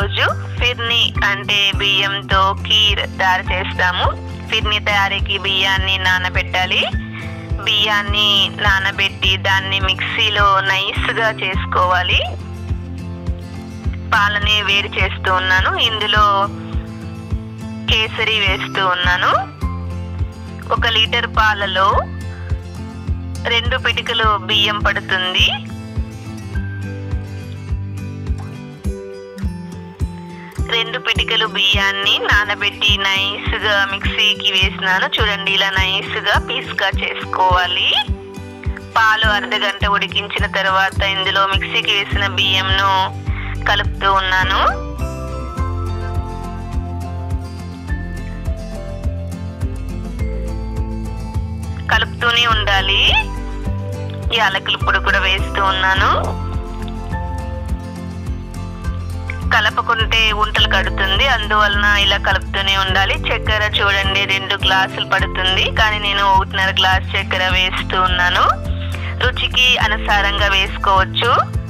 రోజు ఫిర్ని అంటే బియ్యంతో కీర్ తయారు చేస్తాము ఫిర్ని తయారీకి బియ్యాన్ని నానబెట్టాలి బియ్యాన్ని నానబెట్టి దాన్ని మిక్సీలో నైస్గా చేసుకోవాలి పాలని వేడి చేస్తూ ఉన్నాను ఇందులో కేసరి వేస్తూ ఉన్నాను ఒక లీటర్ పాలలో రెండు పిటికలు బియ్యం పడుతుంది రెండు పిటికలు బియ్యాన్ని నానబెట్టి నైస్గా మిక్సీకి వేసినాను చూడండి ఇలా నైస్గా పీస్గా చేసుకోవాలి పాలు అర్ధ గంట ఉడికించిన తర్వాత ఇందులో మిక్సీకి వేసిన బియ్యంను కలుపుతూ ఉన్నాను కలుపుతూనే ఉండాలి యాలకులు పొడి కూడా వేస్తూ ఉన్నాను కలపకుంటే ఉంటలు కడుతుంది అందువలన ఇలా కలుపుతూనే ఉండాలి చక్కెర చూడండి రెండు గ్లాసులు పడుతుంది కానీ నేను ఒకటిన్నర గ్లాస్ చక్కెర వేస్తూ ఉన్నాను రుచికి అనుసారంగా వేసుకోవచ్చు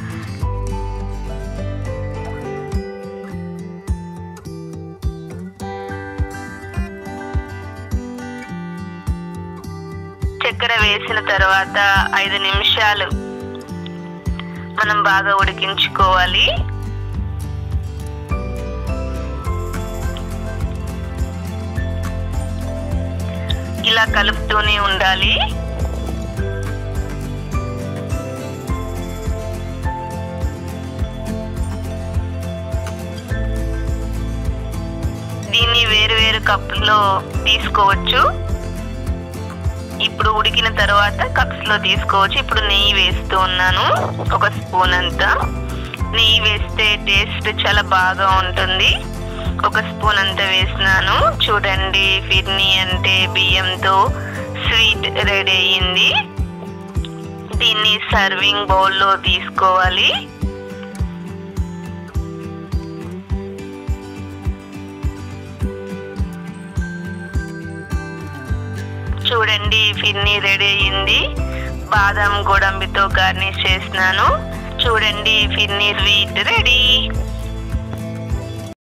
చక్కెర వేసిన తర్వాత ఐదు నిమిషాలు మనం బాగా ఉడికించుకోవాలి ఇలా కలుపుతూనే ఉండాలి దీన్ని వేరు వేరు కప్పుల్లో తీసుకోవచ్చు ఇప్పుడు ఉడికిన తర్వాత కప్స్ లో తీసుకోవచ్చు ఇప్పుడు నెయ్యి వేస్తూ ఉన్నాను ఒక స్పూన్ అంతా నెయ్యి వేస్తే టేస్ట్ చాలా బాగా ఉంటుంది ఒక స్పూన్ అంతా వేసినాను చూడండి ఫిర్ని అంటే బియ్యంతో స్వీట్ రెడీ అయ్యింది దీన్ని సర్వింగ్ బౌల్లో తీసుకోవాలి చూడండి ఫిర్ని రెడీ అయ్యింది బాదం గోడంబితో గార్నిష్ చేసినాను చూడండి ఫిర్ని స్వీట్ రెడీ